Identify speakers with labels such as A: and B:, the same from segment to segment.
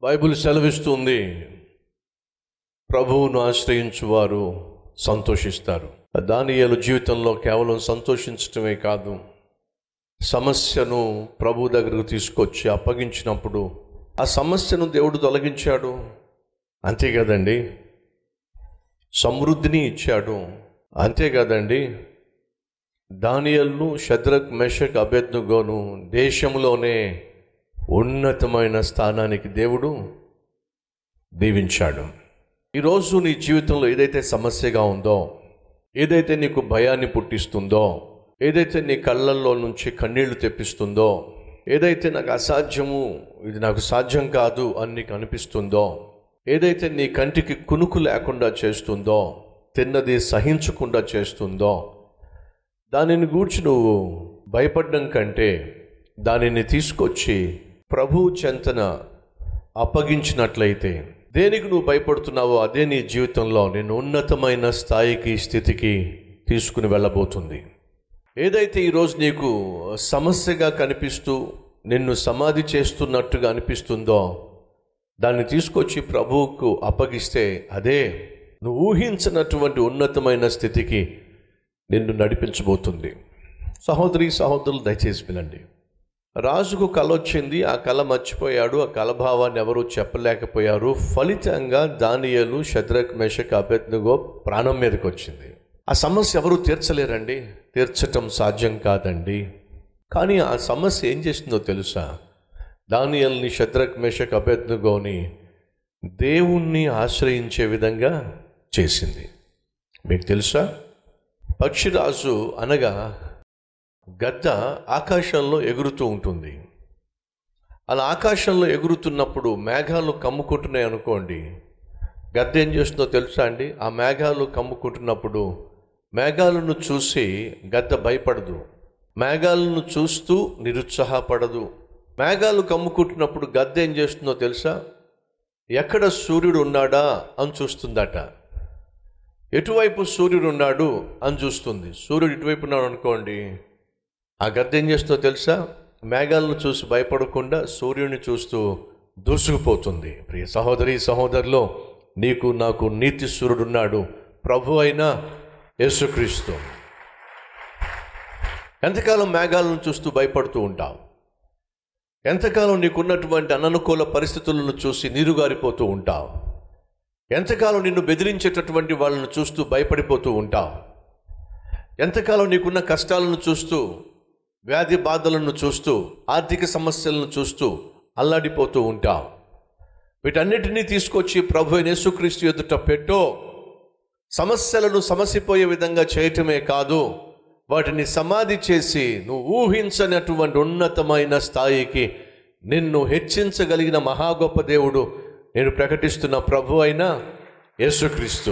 A: Bible సెలవిస్తుంది ప్రభువును ఆశ్రయించువారు సంతోషిస్తారు దానియేలు జీవితంలో కేవలం సంతోషించటమే కాదు సమస్యను ప్రభు దగ్గరకు తీసుకొచ్చి అప్పగించినప్పుడు ఆ సమస్యను దేవుడు తొలగించాడు అంతే కదండి సమృద్ధిని ఇచ్చాడు అంతే కదండి దానియల్ను షద్రక్ మెషక్ అభ్యర్థుగోను దేశంలోనే ఉన్నతమైన స్థానానికి దేవుడు దీవించాడు ఈరోజు నీ జీవితంలో ఏదైతే సమస్యగా ఉందో ఏదైతే నీకు భయాన్ని పుట్టిస్తుందో ఏదైతే నీ కళ్ళల్లో నుంచి కన్నీళ్లు తెప్పిస్తుందో ఏదైతే నాకు అసాధ్యము ఇది నాకు సాధ్యం కాదు అని నీకు అనిపిస్తుందో ఏదైతే నీ కంటికి కునుకు లేకుండా చేస్తుందో తిన్నది సహించకుండా చేస్తుందో దానిని గూర్చి నువ్వు భయపడడం కంటే దానిని తీసుకొచ్చి ప్రభు చెంతన అప్పగించినట్లయితే దేనికి నువ్వు భయపడుతున్నావో అదే నీ జీవితంలో నేను ఉన్నతమైన స్థాయికి స్థితికి తీసుకుని వెళ్ళబోతుంది ఏదైతే ఈరోజు నీకు సమస్యగా కనిపిస్తూ నిన్ను సమాధి చేస్తున్నట్టుగా అనిపిస్తుందో దాన్ని తీసుకొచ్చి ప్రభువుకు అప్పగిస్తే అదే నువ్వు ఊహించినటువంటి ఉన్నతమైన స్థితికి నిన్ను నడిపించబోతుంది సహోదరి సహోదరులు దయచేసి వినండి రాజుకు కళ వచ్చింది ఆ కళ మర్చిపోయాడు ఆ కళ భావాన్ని ఎవరూ చెప్పలేకపోయారు ఫలితంగా దానియలు శద్రక్ మెషక్ అభ్యర్థిగో ప్రాణం మీదకి వచ్చింది ఆ సమస్య ఎవరు తీర్చలేరండి తీర్చటం సాధ్యం కాదండి కానీ ఆ సమస్య ఏం చేసిందో తెలుసా దానియల్ని శద్రక్ మెషక్ అభ్యర్థిగోని దేవుణ్ణి ఆశ్రయించే విధంగా చేసింది మీకు తెలుసా పక్షిరాజు అనగా గద్ద ఆకాశంలో ఎగురుతూ ఉంటుంది అలా ఆకాశంలో ఎగురుతున్నప్పుడు మేఘాలు కమ్ముకుంటున్నాయి అనుకోండి గద్ద ఏం చేస్తుందో తెలుసా అండి ఆ మేఘాలు కమ్ముకుంటున్నప్పుడు మేఘాలను చూసి గద్ద భయపడదు మేఘాలను చూస్తూ నిరుత్సాహపడదు మేఘాలు కమ్ముకుంటున్నప్పుడు గద్ద ఏం చేస్తుందో తెలుసా ఎక్కడ సూర్యుడు ఉన్నాడా అని చూస్తుందట ఎటువైపు సూర్యుడు ఉన్నాడు అని చూస్తుంది సూర్యుడు ఇటువైపు ఉన్నాడు అనుకోండి ఆ గద్ద ఏం చేస్తుందో తెలుసా మేఘాలను చూసి భయపడకుండా సూర్యుడిని చూస్తూ దూసుకుపోతుంది ప్రియ సహోదరి సహోదరులో నీకు నాకు నీతి సూర్యుడు ఉన్నాడు ప్రభు అయిన యేసుక్రీస్తు ఎంతకాలం మేఘాలను చూస్తూ భయపడుతూ ఉంటావు ఎంతకాలం నీకున్నటువంటి అననుకూల పరిస్థితులను చూసి నీరుగారిపోతూ ఉంటావు ఎంతకాలం నిన్ను బెదిరించేటటువంటి వాళ్ళను చూస్తూ భయపడిపోతూ ఉంటావు ఎంతకాలం నీకున్న కష్టాలను చూస్తూ వ్యాధి బాధలను చూస్తూ ఆర్థిక సమస్యలను చూస్తూ అల్లాడిపోతూ ఉంటావు వీటన్నిటినీ తీసుకొచ్చి ప్రభు అయిన యేసుక్రీస్తు ఎదుట పెట్టో సమస్యలను సమసిపోయే విధంగా చేయటమే కాదు వాటిని సమాధి చేసి నువ్వు ఊహించనటువంటి ఉన్నతమైన స్థాయికి నిన్ను హెచ్చించగలిగిన మహా గొప్ప దేవుడు నేను ప్రకటిస్తున్న ప్రభు అయిన యేసుక్రీస్తు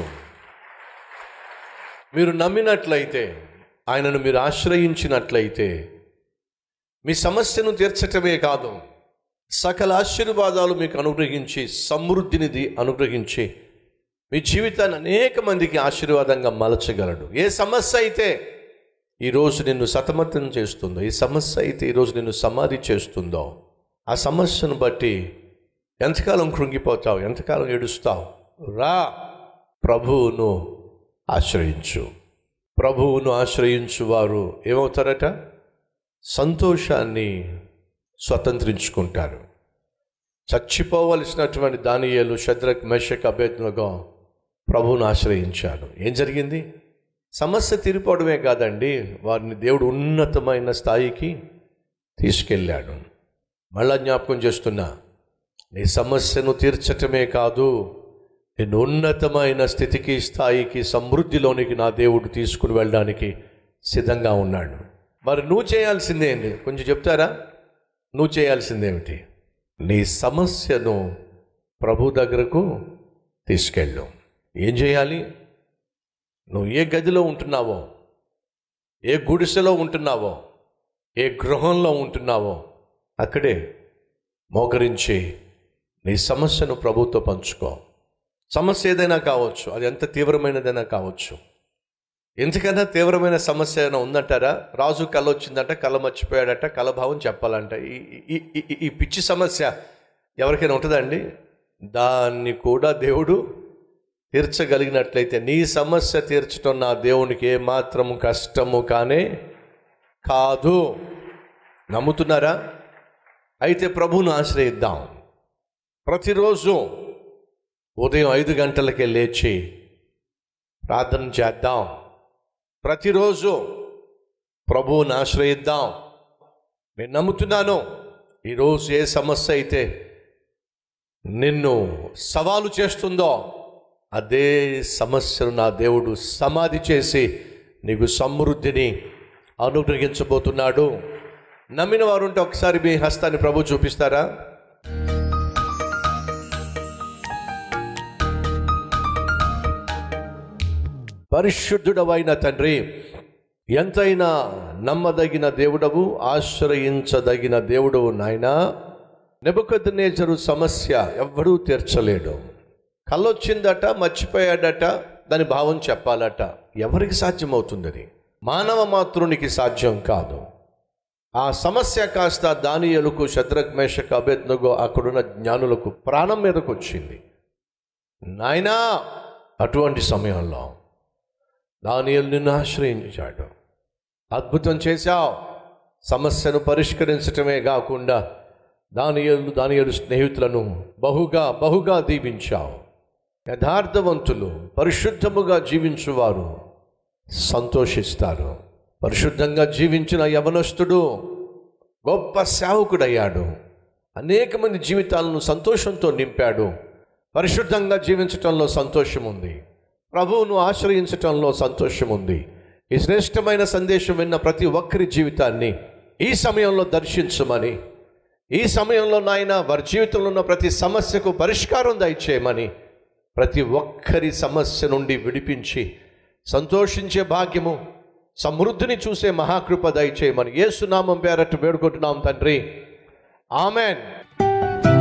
A: మీరు నమ్మినట్లయితే ఆయనను మీరు ఆశ్రయించినట్లయితే మీ సమస్యను తీర్చటమే కాదు సకల ఆశీర్వాదాలు మీకు అనుగ్రహించి సమృద్ధినిది అనుగ్రహించి మీ జీవితాన్ని అనేక మందికి ఆశీర్వాదంగా మలచగలడు ఏ సమస్య అయితే ఈరోజు నిన్ను సతమతం చేస్తుందో ఈ సమస్య అయితే ఈరోజు నిన్ను సమాధి చేస్తుందో ఆ సమస్యను బట్టి ఎంతకాలం కృంగిపోతావు ఎంతకాలం ఏడుస్తావు రా ప్రభువును ఆశ్రయించు ప్రభువును ఆశ్రయించు వారు ఏమవుతారట సంతోషాన్ని స్వతంత్రించుకుంటారు చచ్చిపోవలసినటువంటి దానియేలు శద్రక్ మెషక్ అభ్యర్థులుగా ప్రభువును ఆశ్రయించాడు ఏం జరిగింది సమస్య తీరిపోవడమే కాదండి వారిని దేవుడు ఉన్నతమైన స్థాయికి తీసుకెళ్ళాడు మళ్ళా జ్ఞాపకం చేస్తున్నా నీ సమస్యను తీర్చటమే కాదు నేను ఉన్నతమైన స్థితికి స్థాయికి సమృద్ధిలోనికి నా దేవుడు తీసుకుని వెళ్ళడానికి సిద్ధంగా ఉన్నాడు మరి నువ్వు చేయాల్సిందే ఏంటి కొంచెం చెప్తారా నువ్వు చేయాల్సిందేమిటి నీ సమస్యను ప్రభు దగ్గరకు తీసుకెళ్ళు ఏం చేయాలి నువ్వు ఏ గదిలో ఉంటున్నావో ఏ గుడిసెలో ఉంటున్నావో ఏ గృహంలో ఉంటున్నావో అక్కడే మోకరించి నీ సమస్యను ప్రభుతో పంచుకో సమస్య ఏదైనా కావచ్చు అది ఎంత తీవ్రమైనదైనా కావచ్చు ఎందుకన్నా తీవ్రమైన సమస్య ఏమైనా ఉందంటారా రాజు కళ వచ్చిందంట కళ మర్చిపోయాడట కళభావం చెప్పాలంట ఈ ఈ- ఈ- ఈ పిచ్చి సమస్య ఎవరికైనా ఉంటుందండి దాన్ని కూడా దేవుడు తీర్చగలిగినట్లయితే నీ సమస్య తీర్చడం నా దేవునికి ఏమాత్రం కష్టము కానే కాదు నమ్ముతున్నారా అయితే ప్రభువును ఆశ్రయిద్దాం ప్రతిరోజు ఉదయం ఐదు గంటలకే లేచి ప్రార్థన చేద్దాం ప్రతిరోజు ప్రభువుని ఆశ్రయిద్దాం నేను నమ్ముతున్నాను ఈరోజు ఏ సమస్య అయితే నిన్ను సవాలు చేస్తుందో అదే సమస్యను నా దేవుడు సమాధి చేసి నీకు సమృద్ధిని అనుగ్రహించబోతున్నాడు నమ్మిన వారు ఉంటే ఒకసారి మీ హస్తాన్ని ప్రభు చూపిస్తారా పరిశుద్ధుడవైన తండ్రి ఎంతైనా నమ్మదగిన దేవుడవు ఆశ్రయించదగిన దేవుడవు నాయనా నెబుకద్నేజరు సమస్య ఎవ్వడూ తీర్చలేడు కళ్ళొచ్చిందట మర్చిపోయాడట దాని భావం చెప్పాలట ఎవరికి సాధ్యమవుతుందని మానవ మాతృనికి సాధ్యం కాదు ఆ సమస్య కాస్త దానియలకు శత్రక్ మేషక్ అభ్యర్థనగో అక్కడున్న జ్ఞానులకు ప్రాణం మీదకు వచ్చింది నాయనా అటువంటి సమయంలో దానియలు నిన్ను ఆశ్రయించాడు అద్భుతం చేశావు సమస్యను పరిష్కరించటమే కాకుండా దానియలు దానియలు స్నేహితులను బహుగా బహుగా దీవించావు యథార్థవంతులు పరిశుద్ధముగా జీవించువారు సంతోషిస్తారు పరిశుద్ధంగా జీవించిన యవనస్తుడు గొప్ప సేవకుడయ్యాడు అనేక మంది జీవితాలను సంతోషంతో నింపాడు పరిశుద్ధంగా జీవించటంలో సంతోషం ఉంది ప్రభువును ఆశ్రయించటంలో సంతోషం ఉంది ఈ శ్రేష్టమైన సందేశం విన్న ప్రతి ఒక్కరి జీవితాన్ని ఈ సమయంలో దర్శించమని ఈ సమయంలో నాయన వారి జీవితంలో ఉన్న ప్రతి సమస్యకు పరిష్కారం దయచేయమని ప్రతి ఒక్కరి సమస్య నుండి విడిపించి సంతోషించే భాగ్యము సమృద్ధిని చూసే మహాకృప దయచేయమని ఏసునామం పేరట్టు వేడుకుంటున్నాం తండ్రి ఆమెన్